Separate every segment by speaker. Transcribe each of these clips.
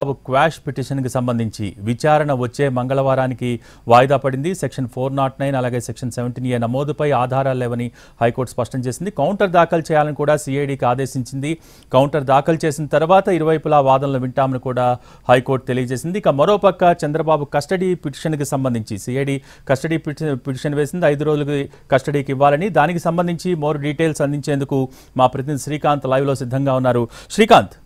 Speaker 1: quash పిటిషన్కి సంబంధించి విచారణ వచ్చే మంగళవారానికి వాయిదా పడింది సెక్షన్ ఫోర్ నాట్ నైన్ అలాగే సెక్షన్ సెవెంటీన్ ఏ నమోదుపై ఆధారాలు లేవని హైకోర్టు స్పష్టం చేసింది కౌంటర్ దాఖలు చేయాలని కూడా సిఐడికి ఆదేశించింది కౌంటర్ దాఖలు చేసిన తర్వాత ఇరువైపులా వాదనలు వింటామని కూడా హైకోర్టు తెలియజేసింది ఇక మరోపక్క చంద్రబాబు కస్టడీ పిటిషన్కి సంబంధించి సిఐడి కస్టడీ పిటి- పిటిషన్ వేసింది ఐదు రోజులకి కస్టడీకి ఇవ్వాలని దానికి సంబంధించి మోర్ డీటెయిల్స్ అందించేందుకు మా ప్రతినిధి శ్రీకాంత్ లైవ్లో సిద్ధంగా ఉన్నారు శ్రీకాంత్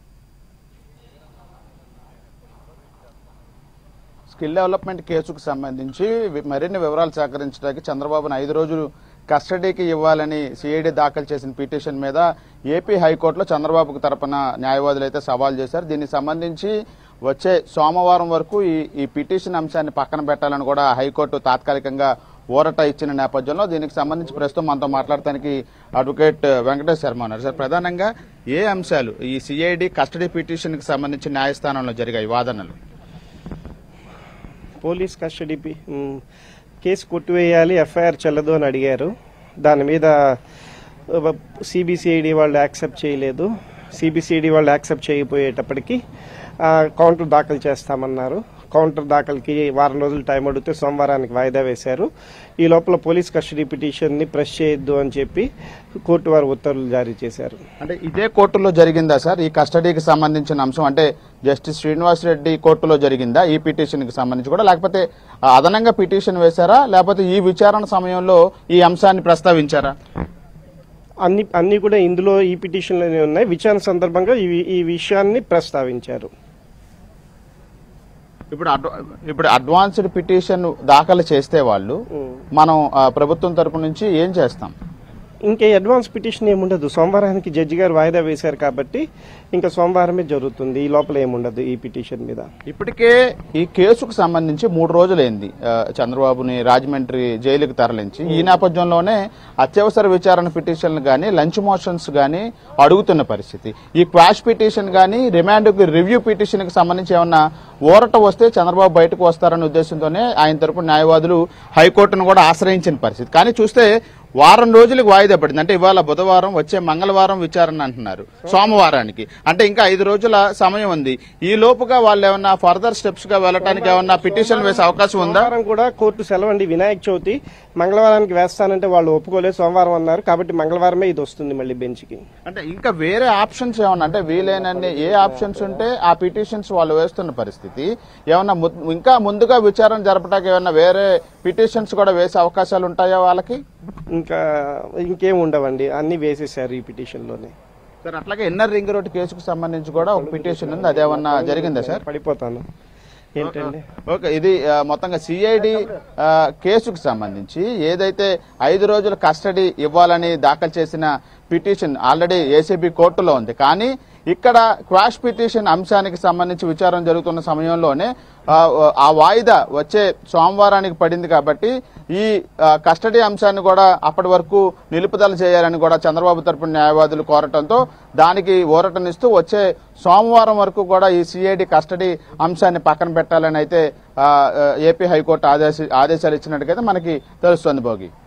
Speaker 2: స్కిల్ డెవలప్మెంట్ కేసుకు సంబంధించి వి- మరిన్ని వివరాలు సేకరించడానికి చంద్రబాబును ఐదు రోజులు కస్టడీకి ఇవ్వాలని సిఐడి దాఖలు చేసిన పిటిషన్ మీద ఏపీ హైకోర్టులో చంద్రబాబుకు తరపున న్యాయవాదులు అయితే సవాల్ చేశారు దీనికి సంబంధించి వచ్చే సోమవారం వరకు ఈ ఈ పిటిషన్ అంశాన్ని పక్కన పెట్టాలని కూడా హైకోర్టు తాత్కాలికంగా ఊరట ఇచ్చిన నేపథ్యంలో దీనికి సంబంధించి ప్రస్తుతం మనతో మాట్లాడటానికి అడ్వకేట్ వెంకటేష్ శర్మ ఉన్నారు సార్ ప్రధానంగా ఏ అంశాలు ఈ సిఐడి కస్టడీ పిటిషన్కి సంబంధించి న్యాయస్థానంలో జరిగాయి వాదనలు
Speaker 3: పోలీస్ కస్టడీ పి- మ్, కేసు కొట్టివేయాలి ఎఫ్ఐఆర్ చెల్లదు అని అడిగారు దాని మీద సిబిసిఐడి వాళ్ళు యాక్సెప్ట్ చేయలేదు సిబిసిఐడి వాళ్ళు యాక్సెప్ట్ చేయకపోయేటప్పటికి ఆ, కౌంటర్ దాఖలు చేస్తామన్నారు కౌంటర్ దాఖలుకి వారం రోజులు టైం అడిగితే సోమవారానికి వాయిదా వేశారు ఈ లోపల పోలీస్ కస్టడీ పిటిషన్ని ప్రెస్ చేయొద్దు అని చెప్పి కోర్టు వారు ఉత్తర్వులు జారీ చేశారు
Speaker 2: అంటే ఇదే కోర్టులో జరిగిందా సార్ ఈ కస్టడీకి సంబంధించిన అంశం అంటే జస్టిస్ శ్రీనివాస్ రెడ్డి కోర్టులో జరిగిందా ఈ పిటిషన్ కి సంబంధించి కూడా లేకపోతే ఆ, అదనంగా పిటిషన్ వేశారా లేకపోతే ఈ విచారణ సమయంలో ఈ అంశాన్ని ప్రస్తావించారా
Speaker 3: అన్ని అన్ని కూడా ఇందులో ఈ పిటిషన్లోనే ఉన్నాయి విచారణ సందర్భంగా ఈ ఈ విషయాన్ని ప్రస్తావించారు
Speaker 2: ఇప్పుడు అడ్వ- ఇప్పుడు అడ్వాన్స్డ్ పిటిషన్ దాఖలు చేస్తే వాళ్ళు మనం ఆ, ప్రభుత్వం తరపు నుంచి ఏం చేస్తాం
Speaker 3: ఇంకా అడ్వాన్స్ పిటిషన్ ఏముండదు సోమవారానికి జడ్జి గారు వాయిదా వేశారు కాబట్టి ఇంకా సోమవారమే జరుగుతుంది ఈ లోపల ఏముండదు ఈ పిటిషన్ మీద
Speaker 2: ఇప్పటికే ఈ కేసుకు సంబంధించి మూడు రోజులైంది ఆ, చంద్రబాబుని రాజమండ్రి జైలుకి తరలించి ఈ నేపథ్యంలోనే అత్యవసర విచారణ పిటిషన్లు కానీ లంచ్ మోషన్స్ కానీ అడుగుతున్న పరిస్థితి ఈ క్వాష్ పిటిషన్ కానీ రిమాండ్ రివ్యూ పిటిషన్ కి సంబంధించి ఏమన్నా ఊరట వస్తే చంద్రబాబు బయటకు వస్తారనే ఉద్దేశంతోనే ఆయన తరపు న్యాయవాదులు హైకోర్టును కూడా ఆశ్రయించిన పరిస్థితి కానీ చూస్తే వారం రోజులకు వాయిదా పడింది అంటే ఇవాళ బుధవారం వచ్చే మంగళవారం విచారణ అంటున్నారు సోమవారానికి అంటే ఇంకా ఐదు రోజుల సమయం ఉంది ఈ లోపుగా వాళ్ళు ఏమన్నా ఫర్దర్ స్టెప్స్ గా వెళ్ళడానికి ఏమన్నా పిటిషన్ వేసే అవకాశం ఉందా
Speaker 3: సోమవారం కూడా కోర్టు సెలవు అండి వినాయక చవితి మంగళవారానికి వేస్తానంటే వాళ్ళు ఒప్పుకోలేదు సోమవారం అన్నారు కాబట్టి మంగళవారమే ఇది వస్తుంది మళ్ళీ బెంచ్కి
Speaker 2: అంటే ఇంకా వేరే ఆప్షన్స్ ఏమన్నా అంటే వీలైనన్ని ఏ ఆప్షన్స్ ఉంటే ఆ పిటిషన్స్ వాళ్ళు వేస్తున్న పరిస్థితి ఏమన్నా ము- ఇంకా ముందుగా విచారణ జరపడానికి ఏమన్నా వేరే పిటిషన్స్ కూడా వేసే అవకాశాలు ఉంటాయా వాళ్ళకి
Speaker 3: ఇంకా ఇంకేం ఉండవండి అన్ని వేసేసారు ఈ పిటిషన్లోనే
Speaker 2: సార్ అట్లాగే ఎన్ఆర్ రింగ్ రోడ్ కేసుకు సంబంధించి కూడా ఒక పిటిషన్ ఉంది అదేమన్నా జరిగిందా సార్
Speaker 3: పడిపోతాను ఏంటండి
Speaker 2: ఓకే ఇది ఆ, మొత్తంగా సిఐడి కేసుకు సంబంధించి ఏదైతే ఐదు రోజుల కస్టడీ ఇవ్వాలని దాఖలు చేసిన పిటిషన్ ఆల్రెడీ ఏసీబీ కోర్టులో ఉంది కానీ ఇక్కడ క్వాష్ పిటిషన్ అంశానికి సంబంధించి విచారణ జరుగుతున్న సమయంలోనే ఆ, ఆ వాయిదా వచ్చే సోమవారానికి పడింది కాబట్టి ఈ ఆ, కస్టడీ అంశాన్ని కూడా అప్పటి వరకు నిలుపుదల చేయాలని కూడా చంద్రబాబు తరపున న్యాయవాదులు కోరటంతో దానికి ఊరటనిస్తూ వచ్చే సోమవారం వరకు కూడా ఈ సిఐడి కస్టడీ అంశాన్ని పక్కన పెట్టాలని అయితే ఆ, ఆ, ఏపీ హైకోర్టు ఆదేశ ఆదేశాలు ఇచ్చినట్టుగా మనకి తెలుస్తోంది భోగి